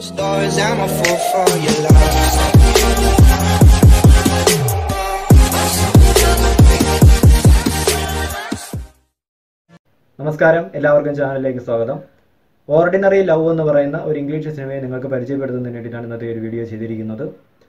Stars, I'm a fool for your love. നമസ്കാരം എല്ലാവർക്കും ചാനലിലേക്ക് സ്വാഗതം ഓർഡിനറി ലവ് എന്ന് പറയുന്ന ഒരു ഇംഗ്ലീഷ് സിനിമയെ നിങ്ങൾക്ക് പരിചയപ്പെടുത്തുന്നതിന് വേണ്ടിയിട്ടാണ് ഇന്നത്തെ ഒരു വീഡിയോ ചെയ്തിരിക്കുന്നത്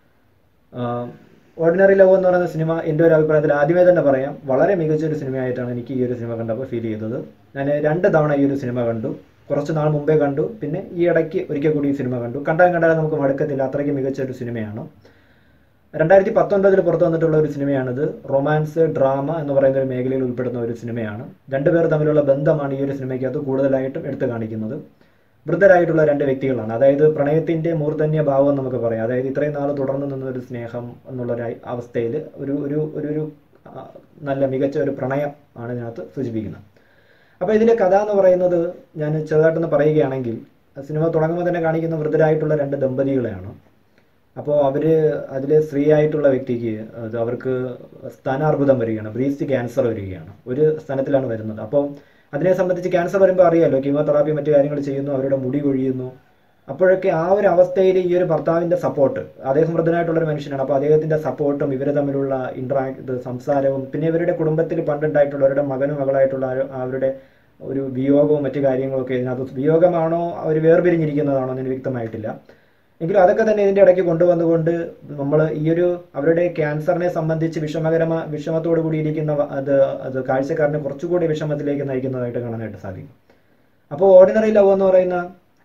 ഓർഡിനറി ലവ് എന്ന് പറയുന്ന സിനിമ എൻ്റെ ഒരു അഭിപ്രായത്തിൽ ആദ്യമേ തന്നെ പറയാം വളരെ മികച്ചൊരു സിനിമയായിട്ടാണ് എനിക്ക് ഈ ഒരു സിനിമ കണ്ടപ്പോൾ ഫീൽ ചെയ്തത് ഞാൻ രണ്ട് തവണ ഈ ഒരു സിനിമ കണ്ടു കുറച്ച് നാൾ മുമ്പേ കണ്ടു പിന്നെ ഈ ഇടയ്ക്ക് ഒരിക്കൽ കൂടി ഈ സിനിമ കണ്ടു കണ്ടാൽ കണ്ടാൽ നമുക്ക് മടുക്കത്തില്ല അത്രയ്ക്ക് മികച്ച ഒരു സിനിമയാണ് രണ്ടായിരത്തി പത്തൊൻപതിൽ പുറത്തു വന്നിട്ടുള്ള ഒരു സിനിമയാണിത് റൊമാൻസ് ഡ്രാമ എന്ന് പറയുന്ന ഒരു മേഖലയിൽ ഉൾപ്പെടുന്ന ഒരു സിനിമയാണ് രണ്ടുപേർ തമ്മിലുള്ള ബന്ധമാണ് ഈ ഒരു സിനിമയ്ക്കകത്ത് കൂടുതലായിട്ടും എടുത്തു കാണിക്കുന്നത് വൃദ്ധരായിട്ടുള്ള രണ്ട് വ്യക്തികളാണ് അതായത് പ്രണയത്തിന്റെ മൂർധന്യ ഭാവം എന്ന് നമുക്ക് പറയാം അതായത് ഇത്രയും നാൾ തുടർന്നു നിന്ന ഒരു സ്നേഹം എന്നുള്ള ഒരു അവസ്ഥയിൽ ഒരു ഒരു ഒരു ഒരു ആ, നല്ല മികച്ച ഒരു പ്രണയം ആണ് ഇതിനകത്ത് സൂചിപ്പിക്കുന്നത് അപ്പോൾ ഇതിലെ കഥ എന്ന് പറയുന്നത് ഞാൻ ചെറുതായിട്ടൊന്ന് പറയുകയാണെങ്കിൽ സിനിമ തുടങ്ങുമ്പോൾ തന്നെ കാണിക്കുന്ന വൃദ്ധരായിട്ടുള്ള രണ്ട് ദമ്പതികളെയാണ് അപ്പോൾ അവർ അതിൽ സ്ത്രീ ആയിട്ടുള്ള വ്യക്തിക്ക് അത് അവർക്ക് സ്ഥാനാർബുദം വരികയാണ് ബ്രീസ്റ്റ് ക്യാൻസർ വരികയാണ് ഒരു സ്ഥലത്തിലാണ് വരുന്നത് അപ്പോൾ അതിനെ സംബന്ധിച്ച് ക്യാൻസർ വരുമ്പോൾ അറിയാമല്ലോ കീമോതെറാപ്പി മറ്റു കാര്യങ്ങൾ ചെയ്യുന്നു അവരുടെ മുടി കൊഴിയുന്നു അപ്പോഴൊക്കെ ആ ഒരു അവസ്ഥയിൽ ഈ ഒരു ഭർത്താവിൻ്റെ സപ്പോർട്ട് അദ്ദേഹം വൃദ്ധനായിട്ടുള്ള ഒരു മനുഷ്യനാണ് അപ്പോൾ അദ്ദേഹത്തിൻ്റെ സപ്പോർട്ടും ഇവർ തമ്മിലുള്ള ഇൻട്രാക്ട് ഇത് സംസാരവും പിന്നെ ഇവരുടെ കുടുംബത്തിൽ പണ്ടുണ്ടായിട്ടുള്ള അവരുടെ മകനും മകളായിട്ടുള്ള ആ ഒരു- അവരുടെ ഒരു വിയോഗവും മറ്റു കാര്യങ്ങളൊക്കെ ഇതിനകത്ത് വിയോഗമാണോ അവർ വേർപിരിഞ്ഞിരിക്കുന്നതാണോ എന്ന് വ്യക്തമായിട്ടില്ല എങ്കിലും അതൊക്കെ തന്നെ ഇതിന്റെ ഇടയ്ക്ക് കൊണ്ടുവന്നുകൊണ്ട് നമ്മൾ ഈ ഒരു അവരുടെ ക്യാൻസറിനെ സംബന്ധിച്ച് വിഷമകരമ വിഷമത്തോടു കൂടിയിരിക്കുന്ന വ- അത് അത് കാഴ്ചക്കാരനെ കുറച്ചുകൂടി വിഷമത്തിലേക്ക് നയിക്കുന്നതായിട്ട് കാണാനായിട്ട് സാധിക്കും അപ്പോൾ ഓർഡിനറി ലവ് എന്ന് പറയുന്ന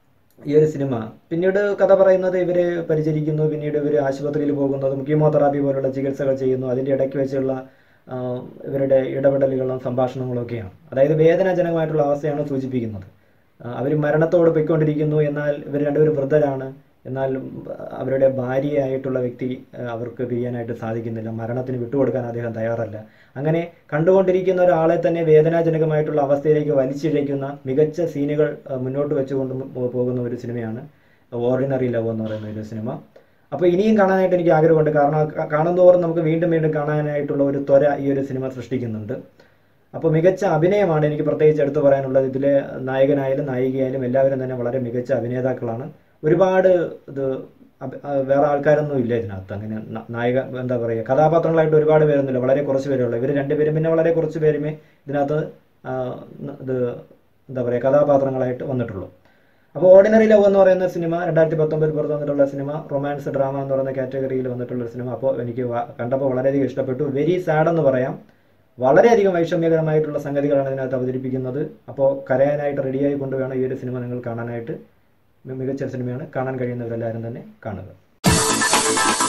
ഈ ഒരു സിനിമ പിന്നീട് കഥ പറയുന്നത് ഇവരെ പരിചരിക്കുന്നു പിന്നീട് ഇവർ ആശുപത്രിയിൽ പോകുന്നതും കീമോതെറാപ്പി പോലുള്ള ചികിത്സകൾ ചെയ്യുന്നു അതിൻ്റെ ഇടയ്ക്ക് വെച്ചുള്ള ആ, ഇവരുടെ ഇടപെടലുകളും സംഭാഷണങ്ങളും ഒക്കെയാണ് അതായത് വേദനാജനകമായിട്ടുള്ള അവസ്ഥയാണ് സൂചിപ്പിക്കുന്നത് അവർ മരണത്തോട് പൊയ്ക്കൊണ്ടിരിക്കുന്നു എന്നാൽ ഇവർ രണ്ടുപേരും വൃദ്ധരാണ് എന്നാൽ അവരുടെ ഭാര്യയായിട്ടുള്ള വ്യക്തി ആ, അവർക്ക് പിരിയാനായിട്ട് സാധിക്കുന്നില്ല മരണത്തിന് വിട്ടുകൊടുക്കാൻ അദ്ദേഹം തയ്യാറല്ല അങ്ങനെ കണ്ടുകൊണ്ടിരിക്കുന്ന ഒരാളെ തന്നെ വേദനാജനകമായിട്ടുള്ള അവസ്ഥയിലേക്ക് വലിച്ചിഴയ്ക്കുന്ന മികച്ച സീനുകൾ ആ, മുന്നോട്ട് വെച്ചുകൊണ്ട് പോ- പോകുന്ന ഒരു സിനിമയാണ് ഓർഡിനറി ലവ് എന്ന് പറയുന്ന ഒരു സിനിമ അപ്പോൾ ഇനിയും കാണാനായിട്ട് എനിക്ക് ആഗ്രഹമുണ്ട് കാരണം ക- കാണുന്തോറും നമുക്ക് വീണ്ടും വീണ്ടും കാണാനായിട്ടുള്ള ഒരു ത്വര ഈ ഒരു സിനിമ സൃഷ്ടിക്കുന്നുണ്ട് അപ്പോൾ മികച്ച അഭിനയമാണ് എനിക്ക് പ്രത്യേകിച്ച് എടുത്തു പറയാനുള്ളത് ഇതിലെ നായകനായാലും നായികയായാലും എല്ലാവരും തന്നെ വളരെ മികച്ച അഭിനേതാക്കളാണ് ഒരുപാട് ഇത് അഭി- ആ, വേറെ ആൾക്കാരൊന്നും ഇല്ല ഇതിനകത്ത് അങ്ങനെ ന- നായിക എന്താ പറയുക കഥാപാത്രങ്ങളായിട്ട് ഒരുപാട് പേരൊന്നുമില്ല വളരെ കുറച്ച് പേരേ ഉള്ളൂ ഇവർ രണ്ടുപേരും പിന്നെ വളരെ കുറച്ച് പേരുമേ ഇതിനകത്ത് ആ, ന- ഇത് എന്താ പറയുക കഥാപാത്രങ്ങളായിട്ട് വന്നിട്ടുള്ളൂ അപ്പോൾ ഓർഡിനറി ലവ് എന്ന് പറയുന്ന സിനിമ രണ്ടായിരത്തി പത്തൊമ്പതിൽ പുറത്തു വന്നിട്ടുള്ള സിനിമ റൊമാൻസ് ഡ്രാമ എന്ന് പറയുന്ന കാറ്റഗറിയിൽ വന്നിട്ടുള്ള ഒരു സിനിമ അപ്പോൾ എനിക്ക് വ- കണ്ടപ്പോൾ വളരെയധികം ഇഷ്ടപ്പെട്ടു വെരി സാഡ് എന്ന് പറയാം വളരെയധികം വൈഷമ്യകരമായിട്ടുള്ള സംഗതികളാണ് ഇതിനകത്ത് അവതരിപ്പിക്കുന്നത് അപ്പോൾ കരയാനായിട്ട് റെഡിയായി കൊണ്ട് വേണം ഈ ഒരു സിനിമ നിങ്ങൾ കാണാനായിട്ട് മി- മികച്ച സിനിമയാണ് കാണാൻ കഴിയുന്നവരെല്ലാവരും തന്നെ കാണുക